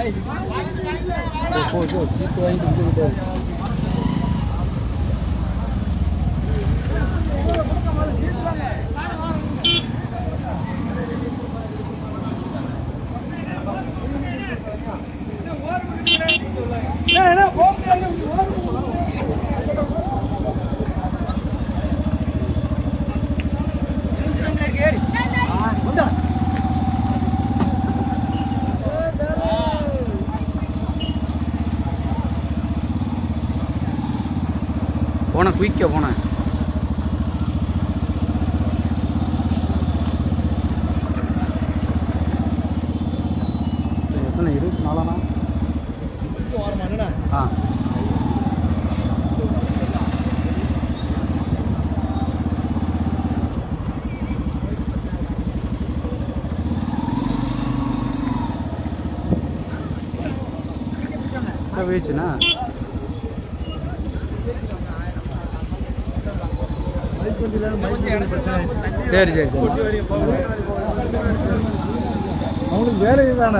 போ போ சீட்டு வாங்கிட்டு வந்து விட்டாரு போன குயிக்க போன எத்தனை இருபத்தி நாலானா ஆ போயிடுச்சுண்ணா சரி சரி சரி அவனுக்கு வேலை இதுதானே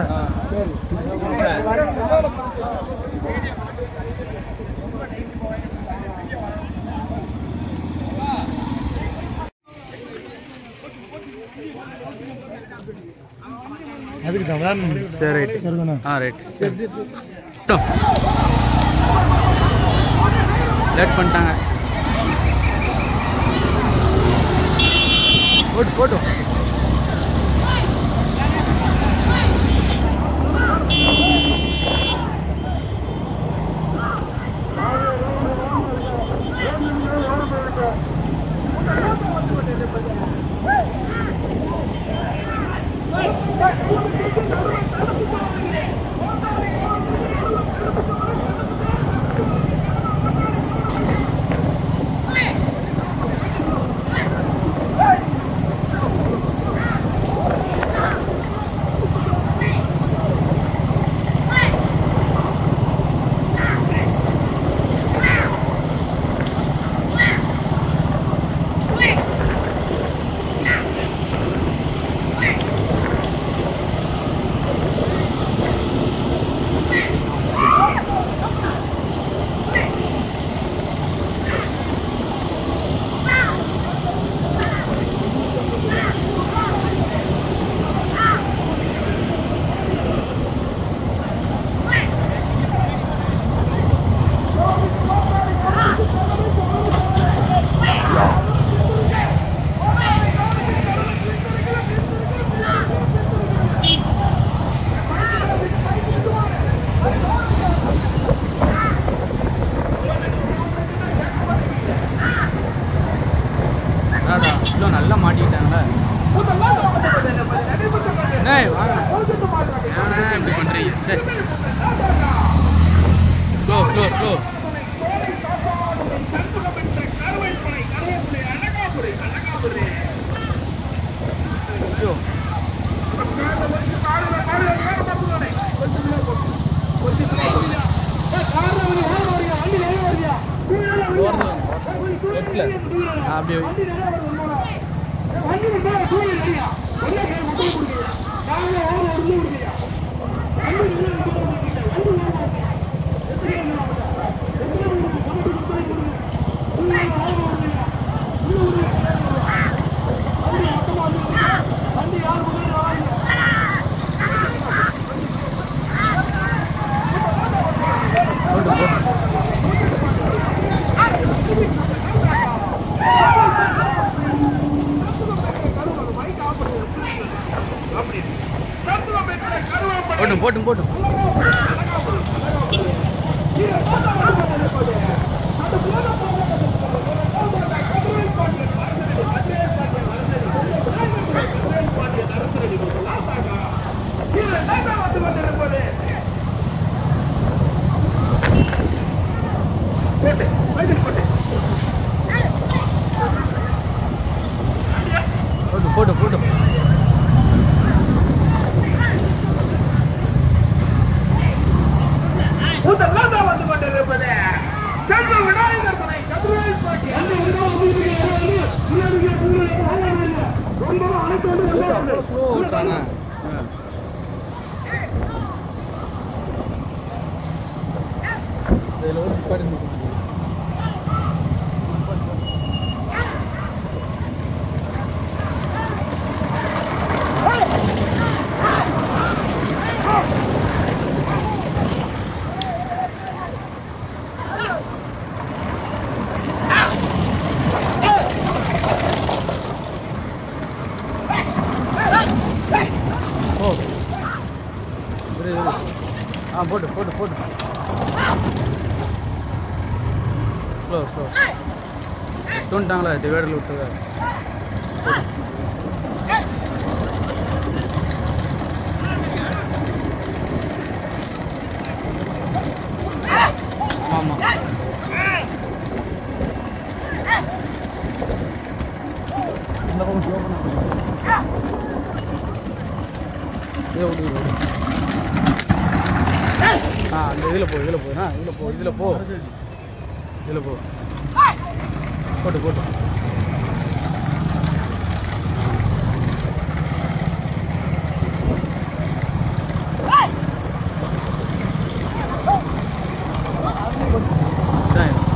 அதுக்கு தான் வேன் சரி ரைட் சரிதானே ஆ ரைட் லேட் பண்ணிட்டாங்க போட்டு போட்டு அடா இன்னும் நல்லா மாட்டிக்கிட்டாங்களே டேய் வாங்க ஏண்ணே இப்படி பண்ணுறீங்க சரி ஸ்லோ ஸ்லோ ஸ்லோ ஐயோ லெஃப்டில் அப்படியே வை. போட்டு போட்டு போட்டும் போட்டும் போட்டும் போட்டும் போட்டும் போட்டும் ஸ்லோ விட்றாங்க இதில் ஒரு நிப்பாட்டி நிற்கணும் ஓ இரு இரு ஆ போட்டு போட்டு போட்டு ஸ்லோ ஸ்லோ தூண்டாங்களா டிவைடரில் விட்டுருக்காரு ஆமாம் இந்த பக்கம் ஸ்லோ பண்ண இதை விடு இதை விடு ஆ அந்த இதில் போ இதில் போ ஆ இதில் போ இதில் போ இதில் போ போட்டு போட்டு இதான் இது.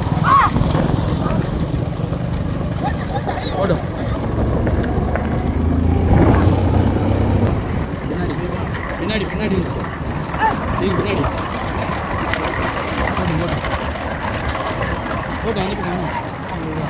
போடும் பின்னாடி பின்னாடி பின்னாடி நீங்க பின்னாடி போட்டு போட்டு போட்டு அனுப்பி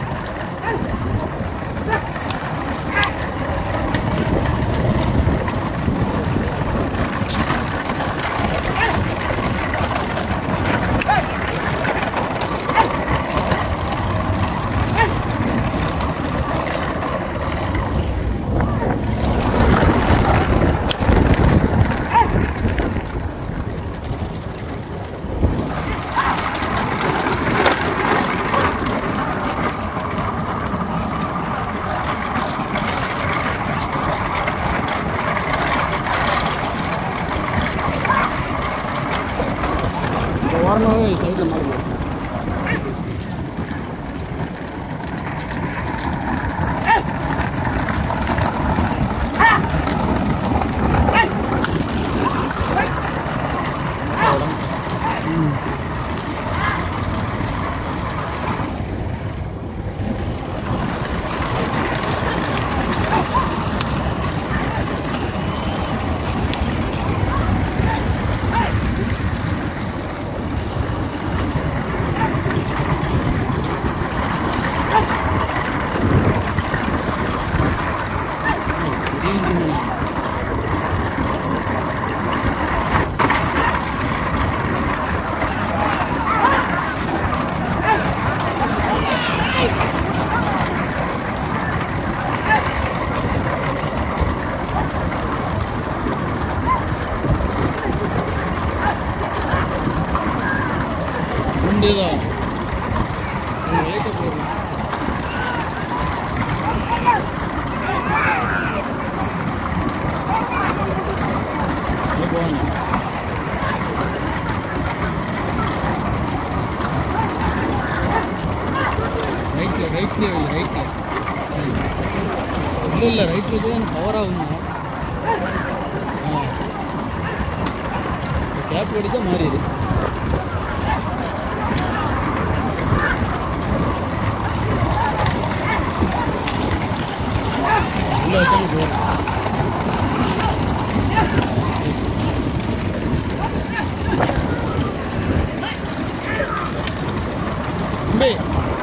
ஓரமாகவே சைடில் மாறி உண்டுதான் லைட்டை போடுறேன் போகணும் ரைட்டில் ரைட்லேயே வை ரைட்டில் இல்லை இல்லை ரைட்டில் தான் எனக்கு கவர் ஆகுங்க ஆ கேப் அடித்தா மாறிடு உள்ள வச்சாங்க போகிறேன் தம்பி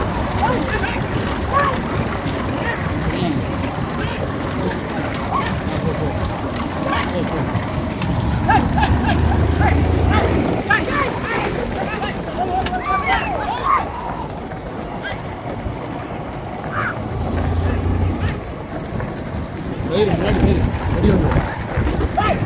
வயிறு முன்னாடி வயிறு அடி வந்து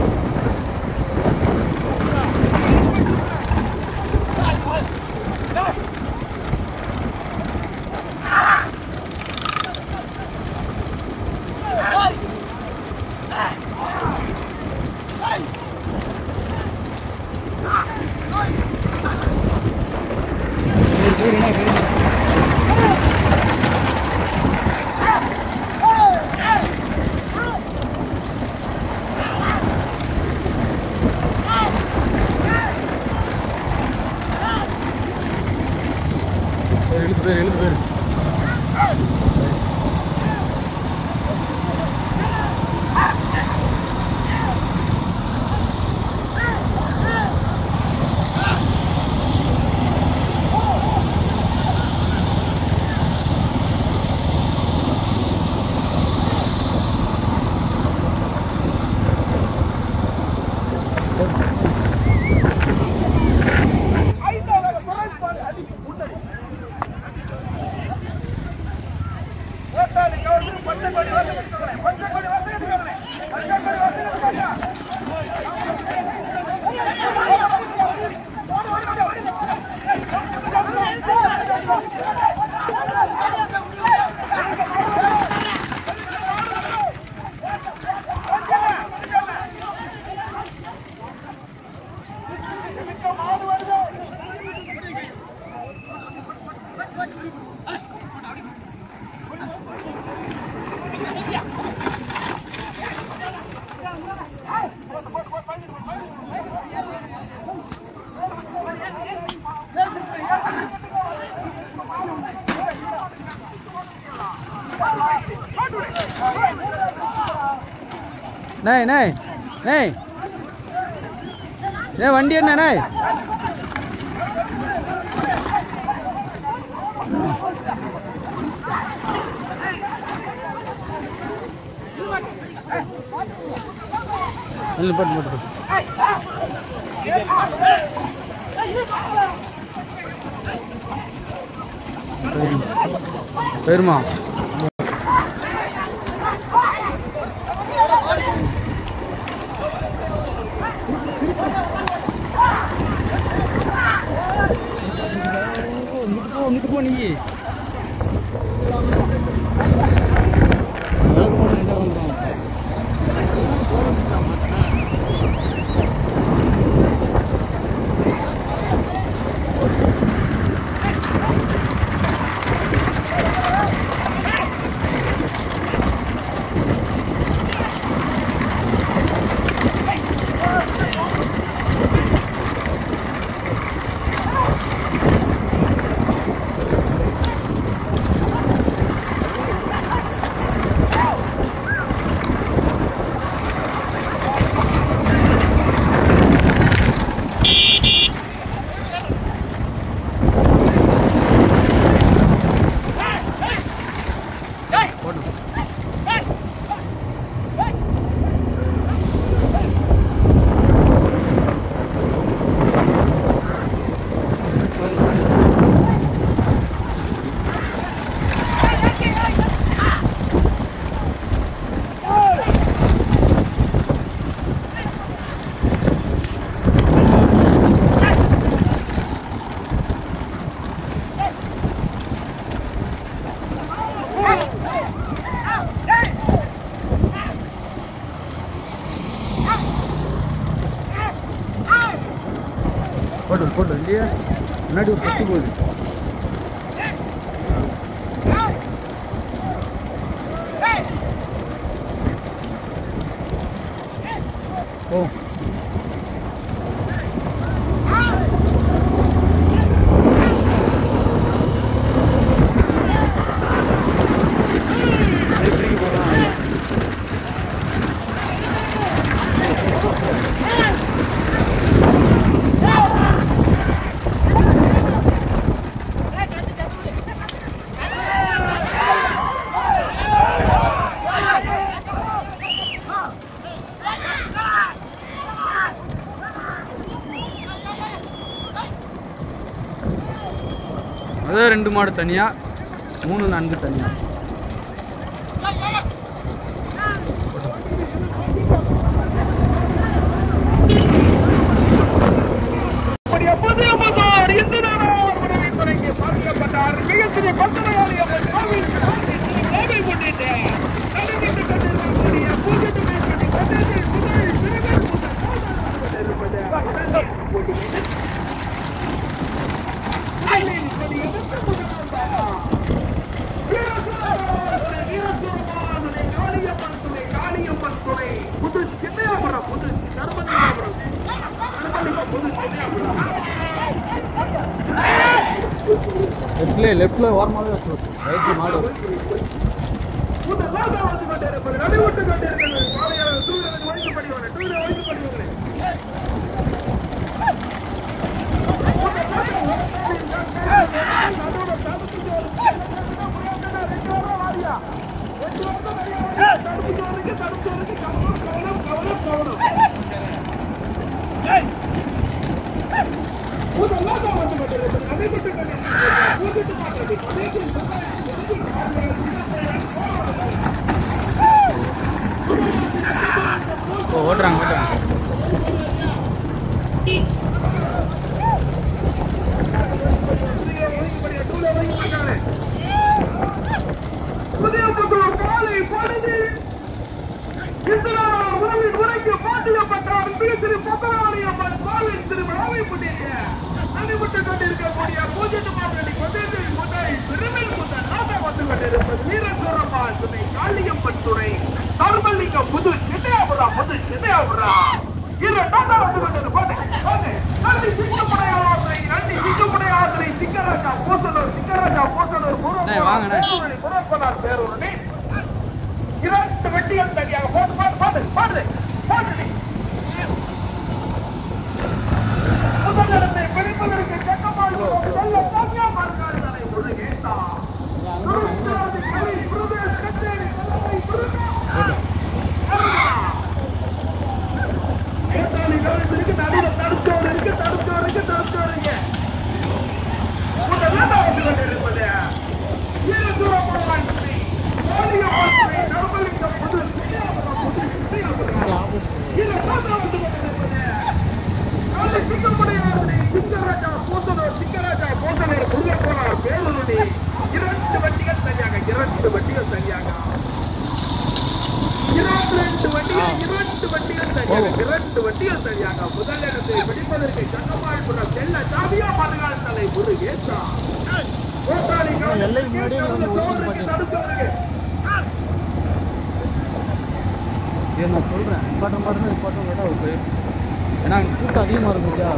Hey! சரி, இழுத்து போயிரு இழுத்து போயிரு நேய் நேய் நேய் ஏ வண்டி என்ன நேய் இல்லை போட்டு போட்டு போட்டு பெருமா இங்கிட்டு போ இங்கிட்டு போ நீ விளக்கு போட்டு நின்றா வந்துடும் போட்டு போட்டு போட்டு இல்லையா முன்னாடி ஒரு கட்டி போகுது ஓ அதான் ரெண்டு மாடு தனியா மூணு நான்கு தனியா Thank you. லெஃப்ட்ல லெஃப்ட்ல ஓரமாவே வச்சு ரைட்ல மாடு வரும். முதலாவது வந்து கொண்டிருப்பது நடைபெற்றுக் கொண்டிருக்கிறது பாதையாளர் டூவீலருக்கு ஒதுக்கப்படுவாங்க டூவீலர் ஒதுக்கப்படுவாங்க ஓ ஓட்டுறாங்க ஓட்டுறாங்க புதிய புத்தூர் காலை பொழுது இஸ்லாம் உறவின் உரைக்கு போட்டியப்பட்டார் மிகச்சிறு பொக்கவாணியம்மன் கோவில் திருவிழாவை முன்னிட்டு நடைபெற்றுக் கொண்டிருக்கக்கூடிய பூஜ்ஜியம் மாதடி கொண்டேந்திரி முறை திருவில் முதல் நாம வந்து கொண்டிருப்பது வீரசூரம்மாள் துணை காளியம்மன் துணை தர்மலிங்கம் புது சின்னையாபுரம் புது சின்னையாபுரம் இரண்டாவது வந்து கொண்டிருப்பது நன்றி சிங்கப்படையாளரை நன்றி சிங்கப்படையாளரை சிங்கராஜா பூசலூர் சிங்கராஜா பூசலூர் அண்ணே, வாங்கண்ணே. பேரூரணி முரப்பனார் பேரூரணி இரண்டு வெட்டிகள் தனியாக போட்டு பாட்டு பாட்டு பாட்டு பாட்டு முதல் இடத்தை பிடிப்பதற்கு செக்கமாடு செல்ல சாமியா மாறுகாடுகளை ஒழுகேட்டா குருநாதி கவி குருவேல் கச்சேரி தலைமை குருநா ஏத்தாளி கவி இருக்கு நடுவில் தடுத்தோடு இருக்கு தடுத்தோடு இருக்கு தடுத்தோடு இருக்கு முதல்ல வந்து கொண்டிருப்பது வீரசூரப்படான் ஸ்ரீ காளியம்மன் ஸ்ரீ நர்மலிங்கம் புது ஸ்ரீராமபுரம் புது ஸ்ரீராமபுரம் இரண்டாவது வந்து கொண்டிருப்பது காளி சிங்கமுடையாருடைய சிங்கராஜா பூசனூர் சிங்கராஜா பூசனூர் முருகப்பனார் பேருருணி இரண்டு வண்டிகள் சரியாக இரண்டு வண்டிகள் சரியாக இரண்டு ரெண்டு வண்டிகள் இரண்டு வண்டிகள் சரியாக இரண்டு வண்டிகள் சரியாக முதல் இடத்தை பிடிப்பதற்கு சங்கமாழ்புரம் செல்ல சாமியா மறுகால் தலை முருகேசா கோட்டாளி எல்லை முன்னாடியே வந்து ஓட்டிட்டு பாட்டு. தடுத்து இது நான் சொல்கிறேன் இம்பார்ட்டன் பாருங்க இம்பார்ட்டன் கேட்டால் ஓகே ஏன்னா அங்கே கூட்டம் அதிகமாக இருக்கும் இல்லையா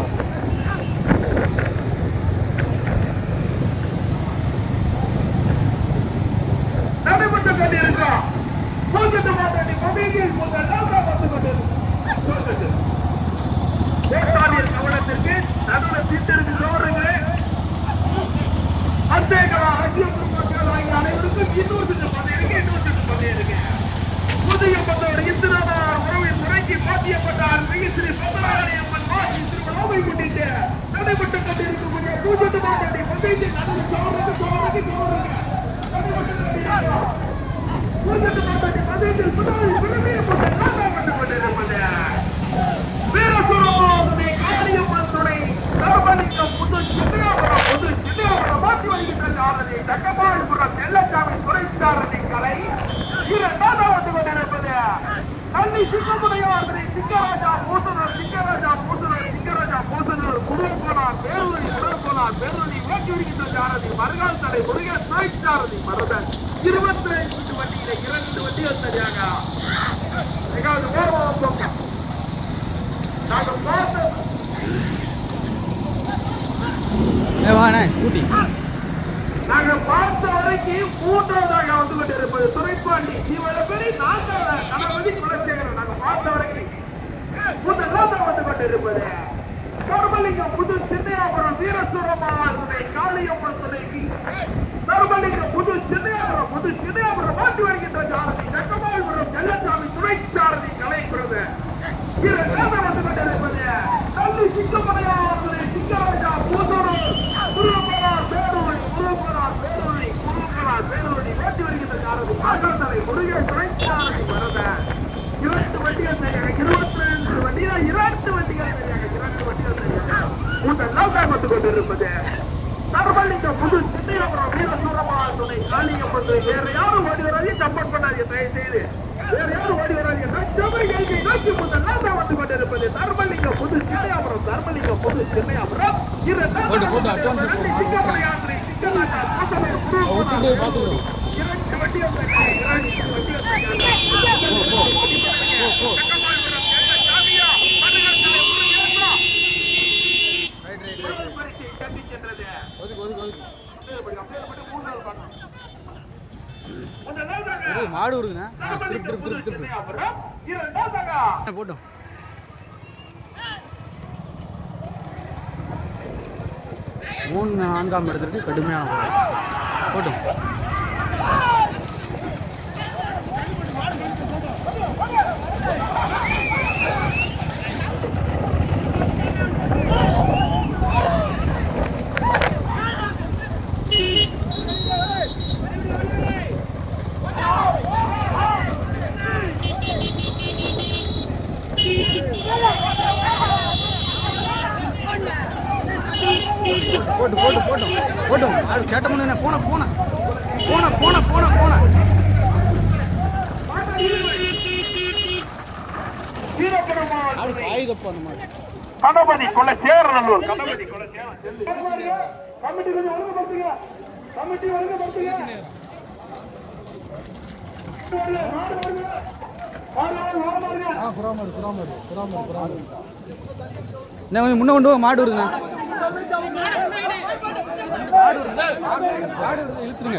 நடைபெற்றுக் கொண்டிருக்கிறோம் பூஜ்ஜியத்து மாதடி பகுதியில் முதல் நான்காம் வந்து கொண்டிருக்கிறோம் கோட்டாளியர் கவனத்திற்கு நடுவில் சீட்டிற்கு சோறுகிறேன் அத்தேகரா அரசியல் மக்கள் ஆகிய அனைவருக்கும் இன்னொரு சுற்று பந்தயம் இருக்கு இன்னொரு சுற்று பந்தயம் இருக்கு புதிய பந்தோடு இந்திரனார் உறவின் முறைக்கு மாற்றியப்பட்டார் மிக ஸ்ரீ பந்தராணி அம்மன் மாசி திருவிழாவை முன்னிட்டு நடைபெற்றுக் கொண்டிருக்கக்கூடிய பூஜ்ஜியத்து மாதடி பந்தயத்தில் நடுவில் சோறுக்கு சோறுக்கு சோறுக்கு நடைபெற்றுக் கொண்டிருக்கிறோம் பூஜ்ஜியத்து மாதடி பந்தயத்தில் முதலில் விரும்பிய முதல் நான்காம் வந்து கொண்டிருப்பது வீரசுரமாவுடைய காளியம்மன் துணை தர்மலிங்கம் புது சித்திராபுரம் புது சித்திராபுரம் மாற்றி வருகின்ற சாரதி தக்கமாழ்புரம் செல்லச்சாமி துறைச்சாரதி கலை இரண்டாவது வந்து கொண்டிருப்பது கல்வி சிங்கமுடையார்களை சிங்கராஜா பூசனூர் சிங்கராஜா பூசனூர் சிங்கராஜா பூசனூர் குருவப்பனார் பேரூரி குருவப்பனார் பேரூரி ஓட்டி வருகின்ற சாரதி மறுகால் தலை முருகன் துறைச்சாரதி மருதன் இருபத்தி ஐந்து வண்டியில இரண்டு வண்டிகள் சரியாக மிகவும் ஓர்வம் போக்கம் நாங்கள் பார்த்த ஏ வாண்ணே ஸ்கூட்டி நாங்க பார்த்த வரைக்கும் மூன்றாவதாக வந்து கொண்டிருப்பது துறைப்பாண்டி இவரை பேரு நான்காவது கணபதி குலசேகரன் நாங்க பார்த்த வரைக்கும் முதலாவது வந்து கொண்டிருப்பது கர்மலிங்கம் புது சின்னையாபுரம் வீரசுரமாவார் துணை காளியம்மன் துணைக்கு கர்மலிங்கம் புது சின்னையாபுரம் புது சின்னையாபுரம் மாற்றி வருகின்ற சாரதி சக்கமாள்புரம் செல்லசாமி துணை சாரதி கலைக்கிறது இரண்டாவது வந்து கொண்டிருப்பது தள்ளி சிங்கமலையார் துணை சிங்கராஜா பூசூர் முருகப்பனார் பேரூரி முருகப்பனார் பேரூரி முருகப்பனார் பேரூரி ஓட்டி வருகின்ற சாரதி ஆசாந்தலை முருகன் துணை சாரதி வரத இரண்டு வண்டிகள் சரியாக இருபத்தி ரெண்டு வண்டிகள் இரண்டு வண்டிகள் சரியாக இரண்டு வண்டிகள் சரியாக உங்கள் நோக்கம் வந்து கொண்டிருப்பது தர்மலிங்கம் புது சின்னையபுரம் வீரசூரமாள் துணை காளியம்மன் துணை வேற யாரும் ஓடி வராதீங்க சப்போர்ட் பண்ணாதீங்க தயவு செய்து வேற யாரும் ஓடி வராதீங்க நச்சமை கைகை நோக்கி முதல் நாள் வந்து கொண்டிருப்பது தர்மலிங்கம் புது சின்னையாபுரம் தர்மலிங்கம் புது சின்னையாபுரம் போட்டு, போட்டு, advance இரண்டு போட்டு. சிங்கமலையாத்திரை சிங்கராஜா கோசமலை விட்டுட்டே பார்த்துக்கோ இரண்டு வண்டிகள் சரியாக இரண்டு வண்டிகள் சரியாக ரைட் ரைட் ரைட் பரிசை சந்திக்கின்றது ஒதுக்கு ஒதுக்கு ஒதுக்கு மாடு வருதுண்ணே ஆ, திருப்பு திருப்பு திருப்பு திருப்பு அப்புறம் இரண்டாவதாக ஆ, போட்டும் மூணு நான்காம் இடத்திற்கு கடுமையான போராட்டம். போட்டும் போட்டு போட்டு போட்டும் போட்டும் ஆடு சேட்டை பண்ணு போன போன போன போன போன போன வீரபெருமாள் ஆடு காயுதப்போ அந்த மாதிரி கணபதி கொலை சேரநல்லூர் கணபதி கொலை சேர செல்லு கமிட்டி கொஞ்சம் ஒழுங்குபடுத்துங்க கமிட்டி ஒழுங்குபடுத்துங்க மாடு வருங்க. மாடு வருங்க, மாடு வருங்க. ஆ புறாமடு புறாமடு புறாமடு புறாமடு என்ன கொஞ்சம் முன்ன கொண்டு வா மாடு வருதுண்ணா மாடு வருது மாடு வருது இழுத்துருங்க